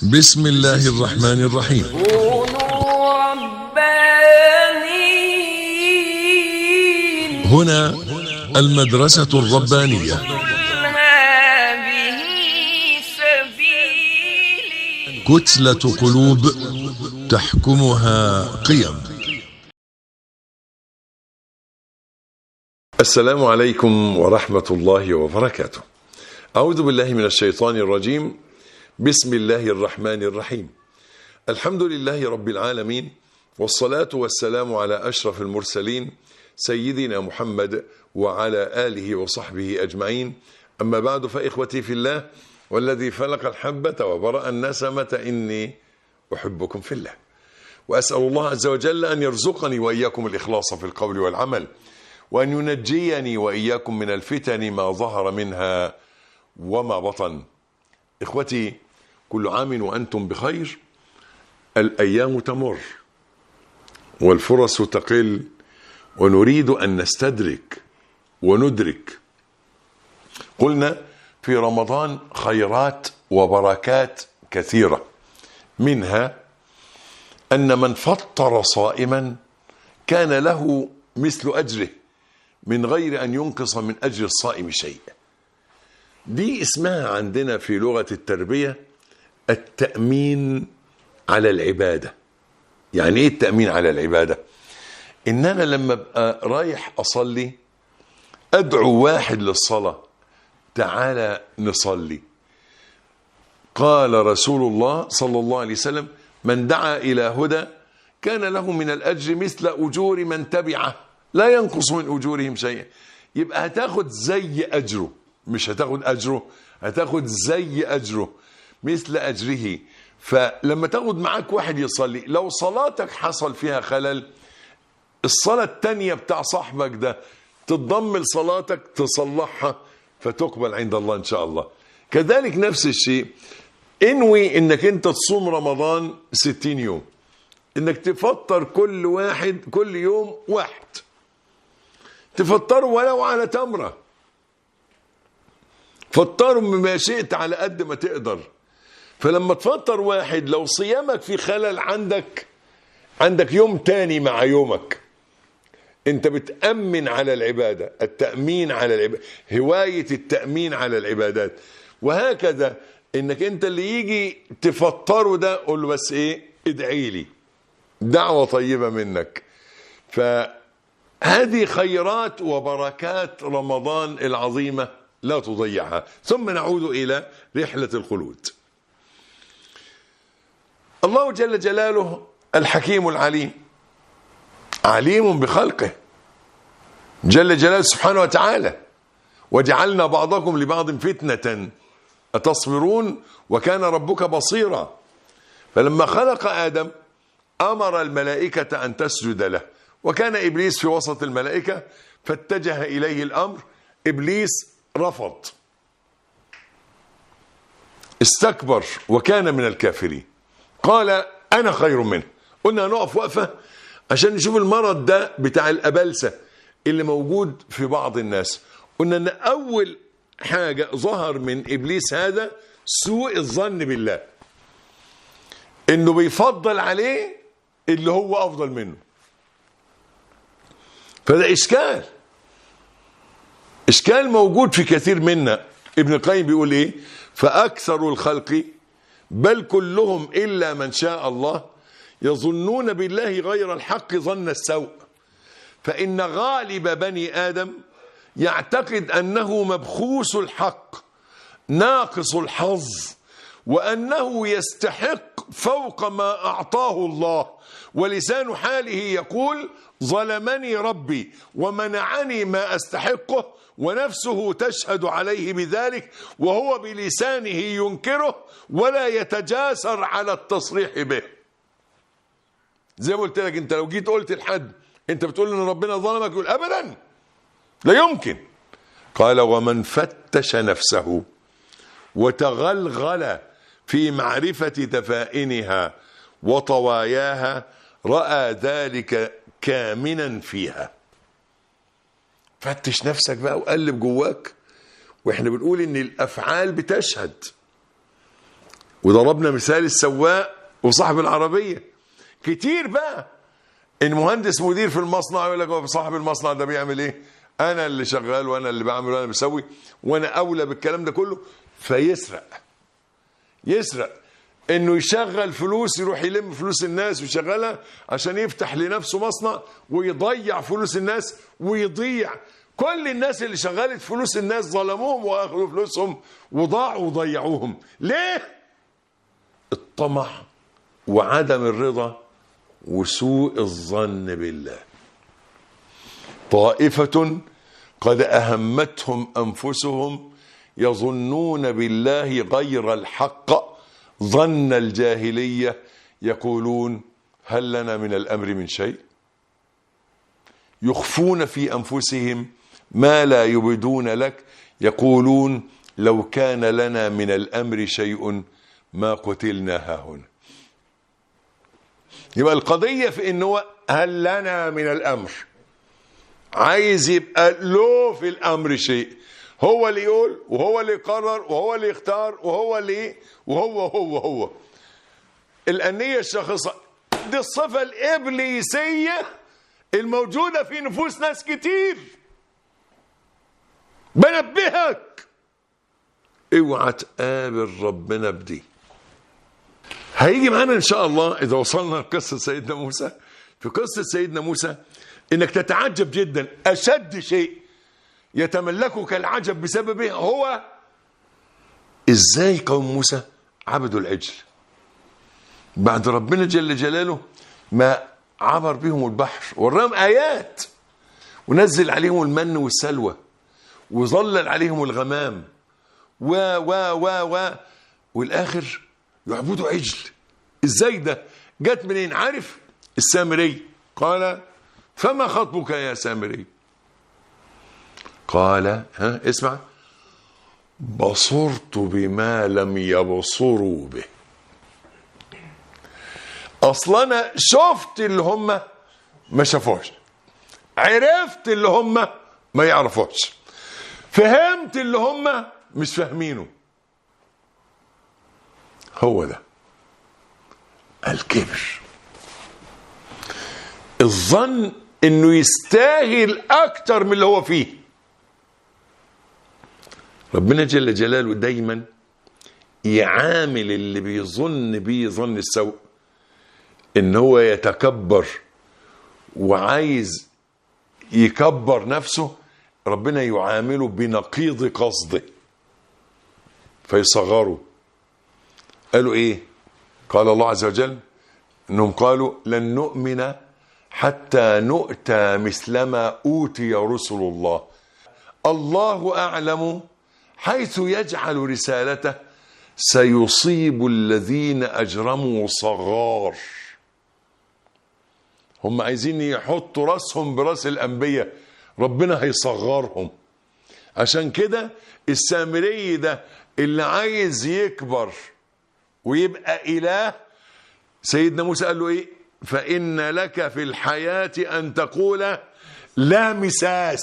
بسم الله الرحمن الرحيم كونوا ربانيين هنا المدرسة الربانية قل هذه سبيلي كتلة قلوب تحكمها قيم السلام عليكم ورحمة الله وبركاته. أعوذ بالله من الشيطان الرجيم. بسم الله الرحمن الرحيم. الحمد لله رب العالمين والصلاة والسلام على أشرف المرسلين سيدنا محمد وعلى آله وصحبه أجمعين. أما بعد فإخوتي في الله والذي فلق الحبة وبرأ النسمة إني أحبكم في الله. وأسأل الله عز وجل أن يرزقني وإياكم الإخلاص في القول والعمل وأن ينجيني وإياكم من الفتن ما ظهر منها وما بطن إخوتي كل عام وأنتم بخير الأيام تمر والفرص تقل ونريد أن نستدرك وندرك قلنا في رمضان خيرات وبركات كثيرة منها أن من فطر صائما كان له مثل أجره من غير أن ينقص من أجر الصائم شيء دي اسمها عندنا في لغة التربية التأمين على العبادة يعني ايه التأمين على العبادة ان انا لما ابقى رايح اصلي ادعو واحد للصلاة تعالى نصلي قال رسول الله صلى الله عليه وسلم من دعا الى هدى كان له من الاجر مثل اجور من تبعه لا ينقص من اجورهم شيئا يبقى هتاخد زي اجره مش هتاخد اجره هتاخد زي اجره مثل اجره فلما تاخد معاك واحد يصلي لو صلاتك حصل فيها خلل الصلاة التانية بتاع صاحبك ده تتضم لصلاتك تصلحها فتقبل عند الله ان شاء الله كذلك نفس الشيء انوي انك انت تصوم رمضان ستين يوم انك تفطر كل واحد كل يوم واحد تفطروا ولو على تمرة فطروا بما شئت على قد ما تقدر فلما تفطر واحد لو صيامك في خلل عندك عندك يوم تاني مع يومك انت بتأمن على العبادة التأمين على العبادة هواية التأمين على العبادات وهكذا انك انت اللي يجي تفطره ده قول له بس ايه ادعي لي دعوة طيبة منك فهذه خيرات وبركات رمضان العظيمة لا تضيعها ثم نعود إلى رحلة الخلود الله جل جلاله الحكيم العليم عليم بخلقه جل جلاله سبحانه وتعالى وجعلنا بعضكم لبعض فتنة أتصبرون وكان ربك بصيرا فلما خلق آدم أمر الملائكة أن تسجد له وكان إبليس في وسط الملائكة فاتجه إليه الأمر إبليس رفض استكبر وكان من الكافرين قال أنا خير منه قلنا نقف وقفة عشان نشوف المرض ده بتاع الأبلسة اللي موجود في بعض الناس قلنا أن أول حاجة ظهر من إبليس هذا سوء الظن بالله انه بيفضل عليه اللي هو افضل منه فده اشكال اشكال موجود في كثير منا ابن القيم بيقول ايه فاكثر الخلق بل كلهم الا من شاء الله يظنون بالله غير الحق ظن السوء فان غالب بني ادم يعتقد انه مبخوس الحق ناقص الحظ وانه يستحق فوق ما اعطاه الله ولسان حاله يقول ظلمني ربي ومنعني ما استحقه ونفسه تشهد عليه بذلك وهو بلسانه ينكره ولا يتجاسر على التصريح به زي ما قلت لك انت لو جيت قلت لحد انت بتقول ان ربنا ظلمك يقول ابدا لا يمكن قال ومن فتش نفسه وتغلغل في معرفة دفائنها وطواياها رأى ذلك كامنا فيها فتش نفسك بقى وقلب جواك واحنا بنقول ان الافعال بتشهد وضربنا مثال السواق وصاحب العربية كتير بقى المهندس مدير في المصنع يقول لك هو صاحب المصنع ده بيعمل ايه انا اللي شغال وانا اللي بعمل وانا بسوي وانا اولى بالكلام ده كله فيسرق يسرق انه يشغل فلوس يروح يلم فلوس الناس ويشغلها عشان يفتح لنفسه مصنع ويضيع فلوس الناس ويضيع كل الناس اللي شغلت فلوس الناس ظلموهم واخذوا فلوسهم وضاعوا وضيعوهم ليه الطمع وعدم الرضا وسوء الظن بالله طائفة قد أهمتهم أنفسهم يظنون بالله غير الحق ظن الجاهلية يقولون هل لنا من الأمر من شيء يخفون في أنفسهم ما لا يبدون لك يقولون لو كان لنا من الأمر شيء ما قتلنا هاهنا يبقى القضية في انه هل لنا من الامر عايز يبقى له في الامر شيء هو اللي يقول وهو اللي يقرر وهو اللي يختار وهو اللي وهو هو هو الأنية الشخصة دي الصفة الإبليسية الموجودة في نفوس ناس كتير بنبهك اوعى تقابل ربنا بدي هيجي معانا ان شاء الله اذا وصلنا لقصه سيدنا موسى في قصه سيدنا موسى انك تتعجب جدا اشد شيء يتملكك العجب بسببه هو ازاي قوم موسى عبدوا العجل بعد ربنا جل جلاله ما عبر بهم البحر وراهم ايات ونزل عليهم المن والسلوى وظلل عليهم الغمام و و و و والاخر يعبدوا عجل ازاي ده جت منين عارف السامري قال فما خطبك يا سامري قال ها اسمع بصرت بما لم يبصروا به اصلا انا شفت اللي هم ما شافوش عرفت اللي هم ما يعرفوش فهمت اللي هم مش فاهمينه هو ده الكبر الظن انه يستاهل اكتر من اللي هو فيه ربنا جل جلاله دايما يعامل اللي بيظن بيه ظن السوء ان هو يتكبر وعايز يكبر نفسه ربنا يعامله بنقيض قصده فيصغره قالوا ايه قال الله عز وجل انهم قالوا لن نؤمن حتى نؤتى مثلما اوتي رسل الله الله اعلم حيث يجعل رسالته سيصيب الذين اجرموا صغار هم عايزين يحطوا راسهم براس الانبياء ربنا هيصغرهم عشان كده السامري ده اللي عايز يكبر ويبقى اله سيدنا موسى قال له ايه فان لك في الحياه ان تقول لا مساس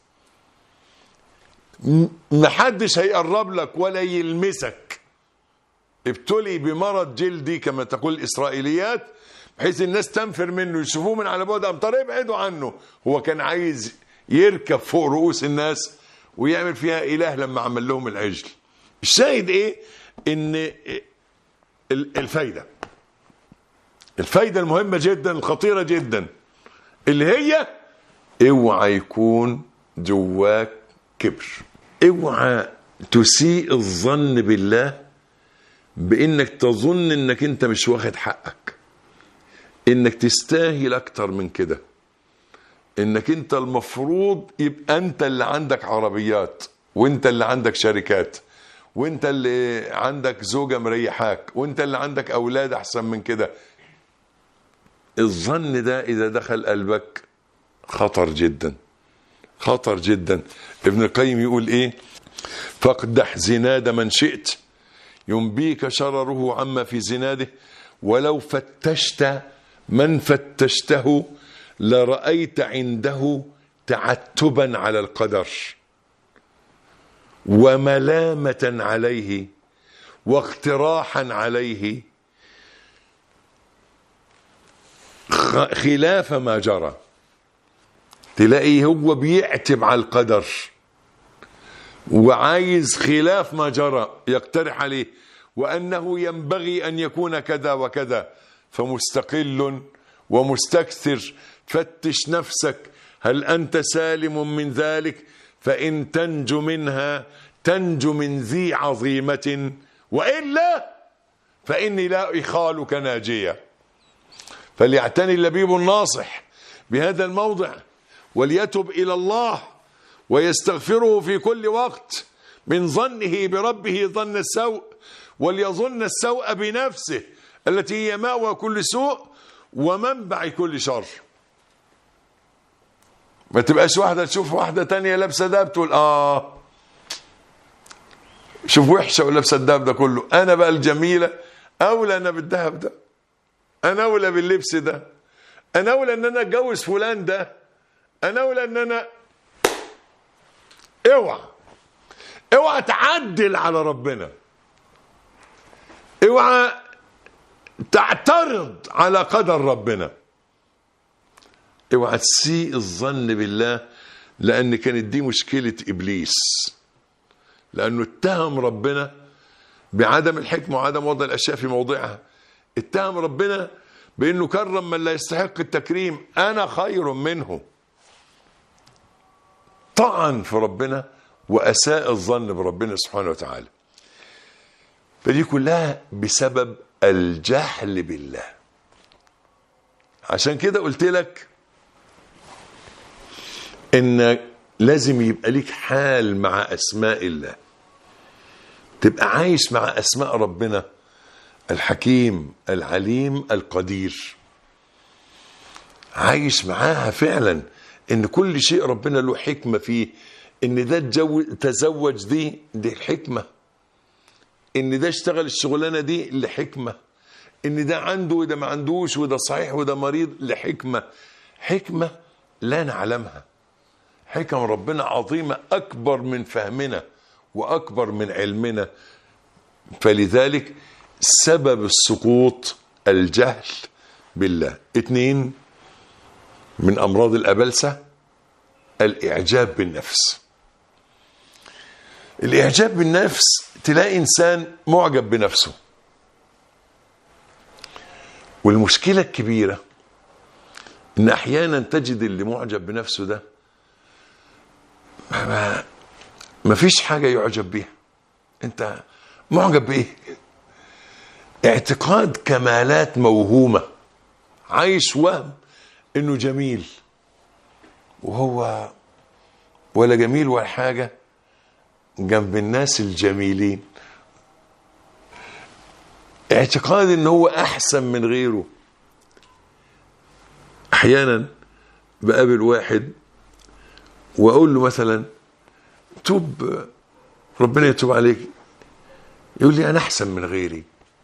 محدش هيقرب لك ولا يلمسك ابتلي بمرض جلدي كما تقول الاسرائيليات بحيث الناس تنفر منه يشوفوه من على بعد امتار ابعدوا عنه هو كان عايز يركب فوق رؤوس الناس ويعمل فيها اله لما عمل لهم العجل الشاهد ايه ان الفايده الفايده المهمه جدا الخطيره جدا اللي هي اوعى يكون جواك كبر اوعى تسيء الظن بالله بانك تظن انك انت مش واخد حقك انك تستاهل اكتر من كده انك انت المفروض يبقى انت اللي عندك عربيات وانت اللي عندك شركات وانت اللي عندك زوجة مريحاك وانت اللي عندك اولاد احسن من كده الظن ده اذا دخل قلبك خطر جدا خطر جدا ابن القيم يقول ايه فاقدح زناد من شئت ينبيك شرره عما في زناده ولو فتشت من فتشته لرأيت عنده تعتبا على القدر وملامة عليه واقتراحا عليه خ- خلاف ما جرى تلاقي هو بيعتب على القدر وعايز خلاف ما جرى يقترح عليه وأنه ينبغي أن يكون كذا وكذا فمستقل ومستكثر فتش نفسك هل أنت سالم من ذلك فإن تنجو منها تنجو من ذي عظيمة وإلا فإني لا إخالك ناجية فليعتني اللبيب الناصح بهذا الموضع وليتب إلى الله ويستغفره في كل وقت من ظنه بربه ظن السوء وليظن السوء بنفسه التي هي مأوى كل سوء ومنبع كل شر ما تبقاش واحدة تشوف واحدة تانية لابسة دهب تقول آه شوف وحشة ولابسة الدهب ده كله أنا بقى الجميلة أولى أنا بالدهب ده أنا أولى باللبس ده أنا أولى أن أنا أتجوز فلان ده أنا أولى أن أنا اوعى اوعى تعدل على ربنا اوعى تعترض على قدر ربنا اوعى تسيء الظن بالله لان كانت دي مشكله ابليس لانه اتهم ربنا بعدم الحكمه وعدم وضع الاشياء في موضعها اتهم ربنا بانه كرم من لا يستحق التكريم انا خير منه طعن في ربنا واساء الظن بربنا سبحانه وتعالى فدي كلها بسبب الجهل بالله عشان كده قلت لك ان لازم يبقى ليك حال مع اسماء الله تبقى عايش مع اسماء ربنا الحكيم العليم القدير عايش معاها فعلا ان كل شيء ربنا له حكمه فيه ان ده تجو- تزوج دي دي الحكمه ان ده اشتغل الشغلانه دي لحكمه ان ده عنده وده ما عندوش وده صحيح وده مريض لحكمه حكمه لا نعلمها حكم ربنا عظيمه اكبر من فهمنا واكبر من علمنا فلذلك سبب السقوط الجهل بالله اتنين من امراض الابلسه الاعجاب بالنفس الاعجاب بالنفس تلاقي انسان معجب بنفسه والمشكله الكبيره ان احيانا تجد اللي معجب بنفسه ده ما, ما فيش حاجه يعجب بيها انت معجب بايه اعتقاد كمالات موهومه عايش وهم انه جميل وهو ولا جميل ولا حاجه جنب الناس الجميلين اعتقاد ان هو احسن من غيره احيانا بقابل واحد واقول له مثلا توب ربنا يتوب عليك يقول لي انا احسن من غيري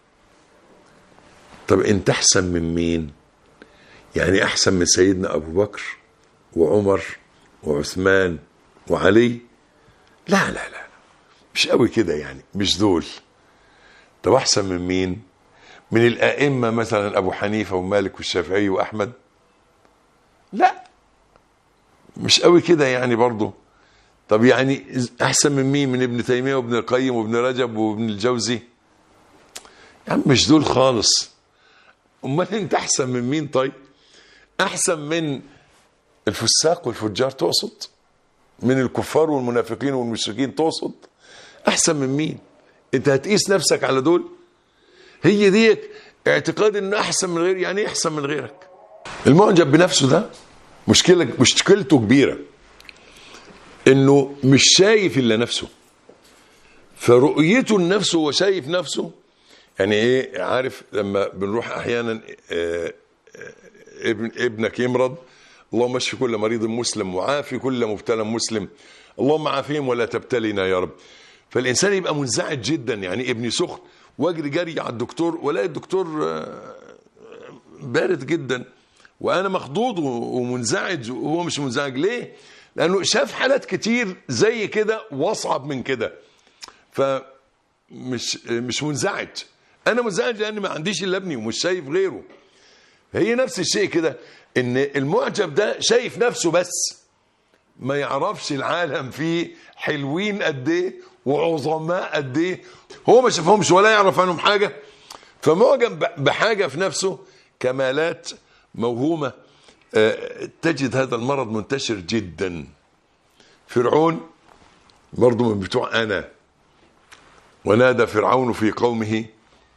طب انت احسن من مين يعني احسن من سيدنا ابو بكر وعمر وعثمان وعلي لا لا لا مش قوي كده يعني مش دول طب احسن من مين من الائمه مثلا ابو حنيفه ومالك والشافعي واحمد لا مش قوي كده يعني برضه طب يعني احسن من مين من ابن تيميه وابن القيم وابن رجب وابن الجوزي يا عم مش دول خالص امال انت احسن من مين طيب احسن من الفساق والفجار تقصد من الكفار والمنافقين والمشركين تقصد احسن من مين انت هتقيس نفسك على دول هي دي اعتقاد انه احسن من غير يعني ايه احسن من غيرك المعجب بنفسه ده مشكله مشكلته كبيره انه مش شايف الا نفسه فرؤيته لنفسه هو شايف نفسه يعني ايه عارف لما بنروح احيانا آه، آه، ابن ابنك يمرض اللهم اشف كل مريض مسلم وعافي كل مبتلى مسلم اللهم عافيهم ولا تبتلينا يا رب فالانسان يبقى منزعج جدا يعني ابني سخن واجري جري على الدكتور والاقي الدكتور آه، بارد جدا وانا مخضوض ومنزعج وهو مش منزعج ليه لانه شاف حالات كتير زي كده واصعب من كده ف مش مش منزعج انا منزعج لان ما عنديش الا ابني ومش شايف غيره هي نفس الشيء كده ان المعجب ده شايف نفسه بس ما يعرفش العالم فيه حلوين قد ايه وعظماء قد ايه هو ما شافهمش ولا يعرف عنهم حاجه فمعجب بحاجه في نفسه كمالات موهومه آه، تجد هذا المرض منتشر جدا فرعون برضه من بتوع انا ونادى فرعون في قومه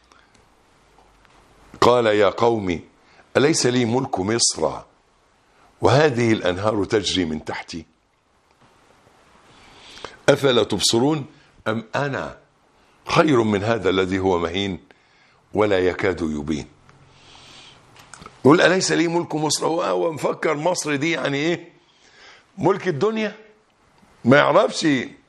قال يا قوم أليس لي ملك مصر وهذه الأنهار تجري من تحتي أفلا تبصرون أم أنا خير من هذا الذي هو مهين ولا يكاد يبين يقول أليس لي ملك مصر هو هو مفكر مصر دي يعني إيه ملك الدنيا ما يعرفش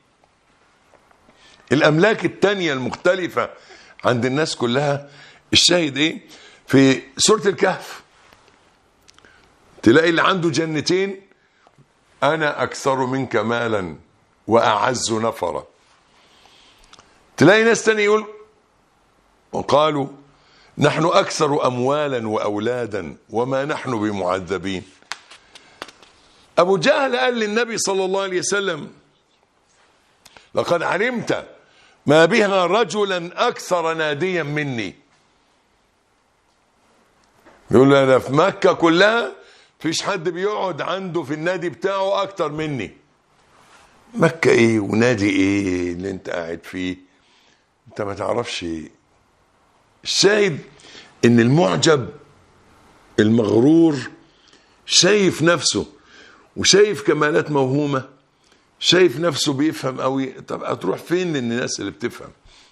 الأملاك التانية المختلفة عند الناس كلها الشاهد إيه في سورة الكهف تلاقي اللي عنده جنتين أنا أكثر منك مالا وأعز نفرا تلاقي ناس تاني يقول وقالوا نحن أكثر أموالا وأولادا وما نحن بمعذبين أبو جهل قال للنبي صلى الله عليه وسلم لقد علمت ما بها رجلا أكثر ناديا مني يقول له أنا في مكة كلها فيش حد بيقعد عنده في النادي بتاعه أكتر مني مكة إيه ونادي إيه اللي أنت قاعد فيه أنت ما تعرفش إيه الشاهد إن المعجب المغرور شايف نفسه وشايف كمالات موهومة شايف نفسه بيفهم قوي طب هتروح فين للناس اللي بتفهم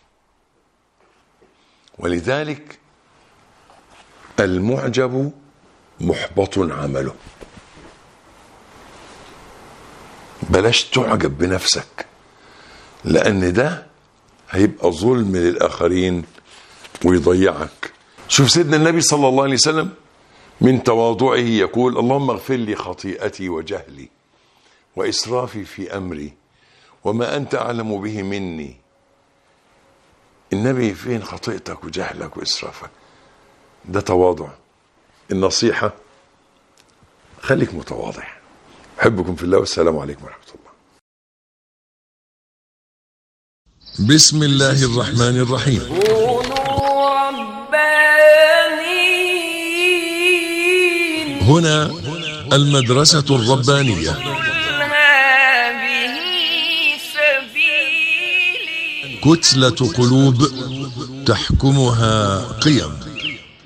ولذلك المعجب محبط عمله بلاش تعجب بنفسك لان ده هيبقى ظلم للاخرين ويضيعك شوف سيدنا النبي صلى الله عليه وسلم من تواضعه يقول اللهم اغفر لي خطيئتي وجهلي واسرافي في امري وما انت اعلم به مني النبي فين خطيئتك وجهلك واسرافك ده تواضع النصيحة خليك متواضع أحبكم في الله والسلام عليكم ورحمة الله بسم الله الرحمن الرحيم كونوا ربانيين هنا المدرسة الربانية قل هذه سبيلي كتلة قلوب تحكمها قيم